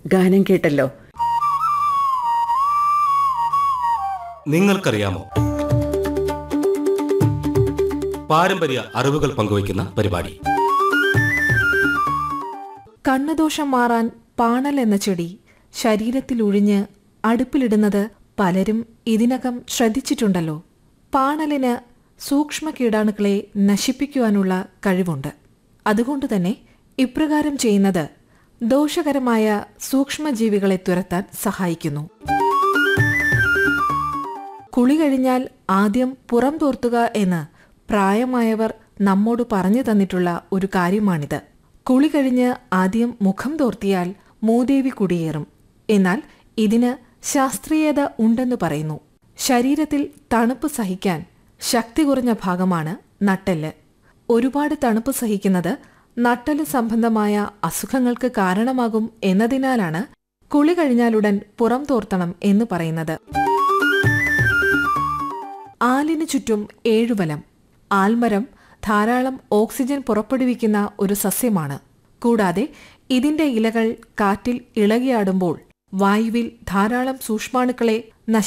ഗാനം കേട്ടല്ലോ നിങ്ങൾക്കറിയാമോ പാരമ്പര്യ അറിവുകൾ പങ്കുവയ്ക്കുന്ന പരിപാടി കണ്ണുദോഷം മാറാൻ പാണൽ എന്ന ചെടി ശരീരത്തിൽ ഉഴിഞ്ഞ് അടുപ്പിലിടുന്നത് പലരും ഇതിനകം ശ്രദ്ധിച്ചിട്ടുണ്ടല്ലോ പാണലിന് സൂക്ഷ്മ കീടാണുക്കളെ നശിപ്പിക്കുവാനുള്ള കഴിവുണ്ട് അതുകൊണ്ടുതന്നെ ഇപ്രകാരം ചെയ്യുന്നത് ദോഷകരമായ സൂക്ഷ്മജീവികളെ തുരത്താൻ സഹായിക്കുന്നു കുളി കഴിഞ്ഞാൽ ആദ്യം പുറം തോർത്തുക എന്ന് പ്രായമായവർ നമ്മോട് പറഞ്ഞു തന്നിട്ടുള്ള ഒരു കാര്യമാണിത് കുളി കഴിഞ്ഞ് ആദ്യം മുഖം തോർത്തിയാൽ മൂദേവി കുടിയേറും എന്നാൽ ഇതിന് ശാസ്ത്രീയത ഉണ്ടെന്ന് പറയുന്നു ശരീരത്തിൽ തണുപ്പ് സഹിക്കാൻ ശക്തി കുറഞ്ഞ ഭാഗമാണ് നട്ടെല്ല് ഒരുപാട് തണുപ്പ് സഹിക്കുന്നത് നട്ടല് സംബന്ധമായ അസുഖങ്ങൾക്ക് കാരണമാകും എന്നതിനാലാണ് കുളി കഴിഞ്ഞാലുടൻ പുറം തോർത്തണം എന്ന് പറയുന്നത് ആലിന് ചുറ്റും ഏഴുവലം ആൽമരം ധാരാളം ഓക്സിജൻ പുറപ്പെടുവിക്കുന്ന ഒരു സസ്യമാണ് കൂടാതെ ഇതിന്റെ ഇലകൾ കാറ്റിൽ ഇളകിയാടുമ്പോൾ വായുവിൽ ധാരാളം സൂക്ഷ്മാണുക്കളെ